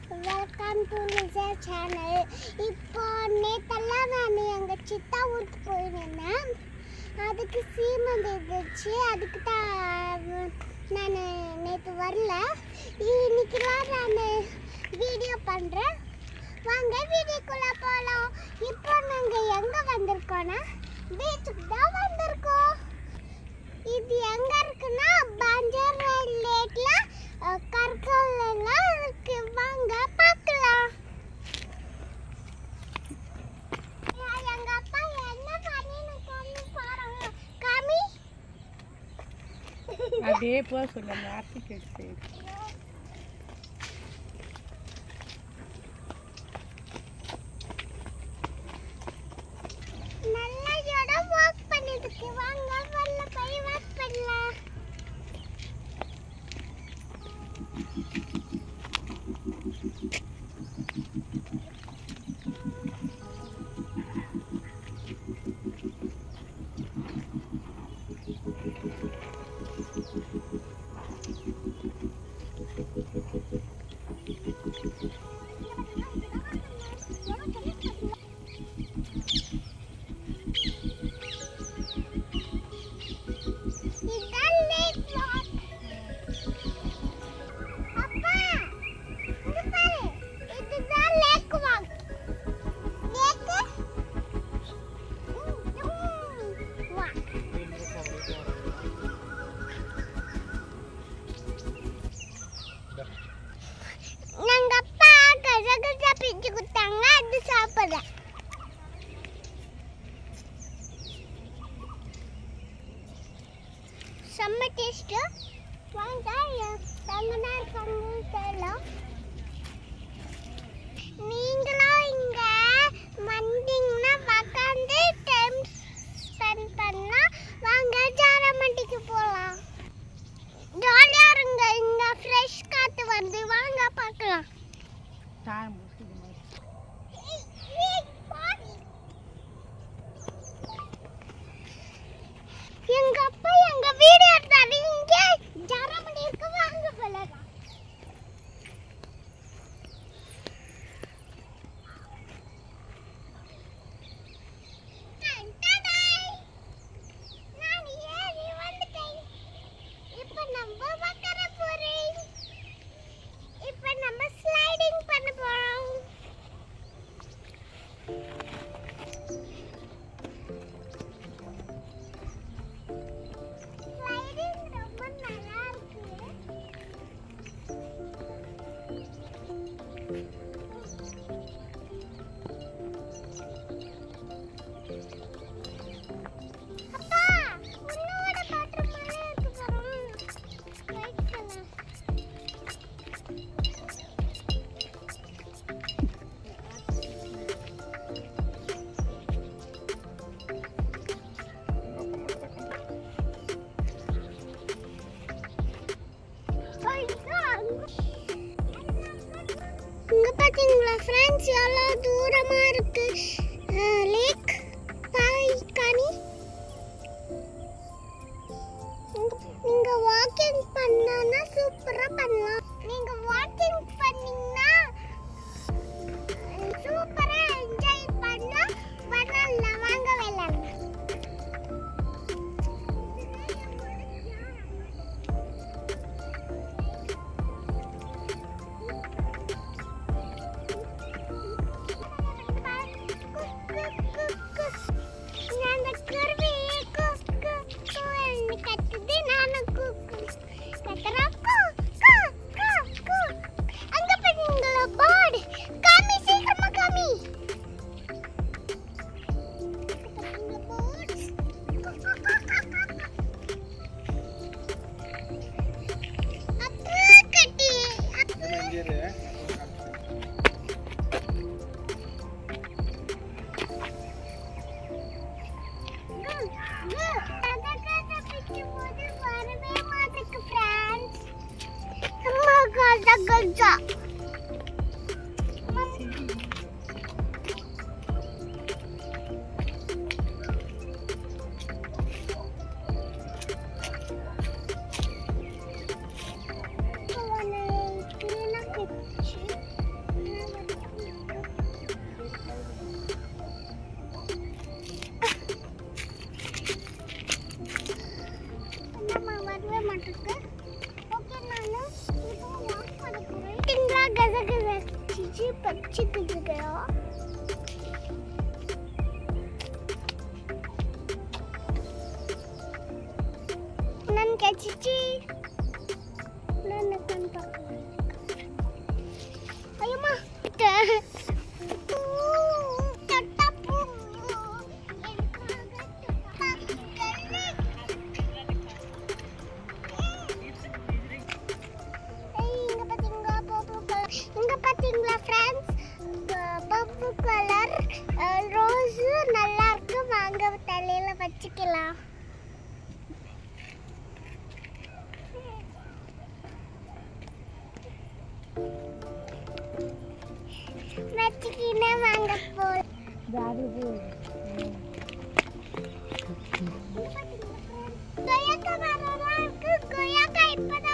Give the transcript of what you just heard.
welcome to Lisa channel இப்போ நேத்தெல்லாம் நான் எங்கள் சித்தா ஊருக்கு போயிருந்தேன் அதுக்கு சீமந்த் இருந்துச்சு அதுக்கு தான் நான் நேற்று வரல இன்னைக்கெல்லாம் நான் வீடியோ பண்ணுறேன் வாங்க வீடியோக்குள்ளே போகலாம் இப்போ நாங்கள் எங்கே வந்திருக்கோன்னா பீச்சுக்கு தான் வந்திருக்கோம் இது எங்க இருக்குன்னா பஞ்சர் லேட்ல கற்கள் எல்லாம் இருக்கு வாங்க பார்க்கலாம் யா- எங்க அப்பா என்ன பண்ணிருக்கான்னு பாருங்க காமி அப்படியே போக சொல்ல அந்த ஆர்த்திக்கு எடுத்து நல்ல இடம் வாக் பண்ணிருக்கு வாங்க வரல போய் வாக் பண்ணலாம் இதான் லேக் வாக் அப்பா இங்க பாரு இதுதான் லேக் வாக் லேக் வாக் நாங்க அப்பா கசகசா பிச்சு கொடுத்தாங்க அது சாப்பிடுறேன் செம்ம டேஸ்ட்டு வாங்க தங்கனா இருக்காங்க தெரியலாம் நீங்களும் இங்க வந்தீங்கன்னா உக்காந்து டைம் ஸ்பெண்ட் பண்ணா வாங்க ஜாரமண்டிக்கு போகலாம் ஜாலியா இருங்க இங்க ஃப்ரெஷ் காத்து வந்து வாங்க பார்க்கலாம் டைம் முடிச்சுது மாதிரி எங்க அப்பா எங்க வீடு எடுத்தாரு இங்க ஜாரமண்டி இருக்கு வாங்க போலாம் நான் ஏறி வந்துட்டேன் இப்போ நம்ம உட்கார போறேன் இப்போ நம்ம ஸ்லைடிங் பண்ண போறோம் ஸ்லைடிங் ரொம்ப நல்லா இருக்கு அப்பா உன்னோட பாத்திரம் மேலே இருக்கு பாரு ரைட் பண்ணு இங்க பாத்தீங்களா ஃப்ரெண்ட்ஸ் எவ்வளோ தூரமா இருக்கு லேக் பாய்கானி நீங்க வாக்கிங் பண்ணனா சூப்பரா பண்ணலாம் நீங்க வாக்கிங் பண்ணீங்கன்னா சூப்பரா என்ஜாய் பண்ணா பண்ணலாம் வாங்க விளையாடலாம் அந்த குருவி கு கு குன்னு கத்துது நானும் கு கு கத்துறேன் கு கு கு கு அங்க பாத்தீங்களா பேர்ட் காமி சீக்கிரமா காமி அப்பா கட்டி அப்பா கஜா வச்சுக்கிட்டு இருக்கிறோம் நான் கச்சிச்சு நான் கண் பார்க்கலாம் ஐயம்மா இங்க பாத்தீங்களா ஃப்ரெண்ட்ஸ் பப்பு கலர் ரோஸ் நல்லா இருக்கு வாங்க தலையில வச்சுக்கலாம் வச்சுக்கினே வாங்க போல் ஜாதி போகுது கொய்யாக்கா மரம்லாம் இருக்கு கொய்யாக்கா இப்பதான்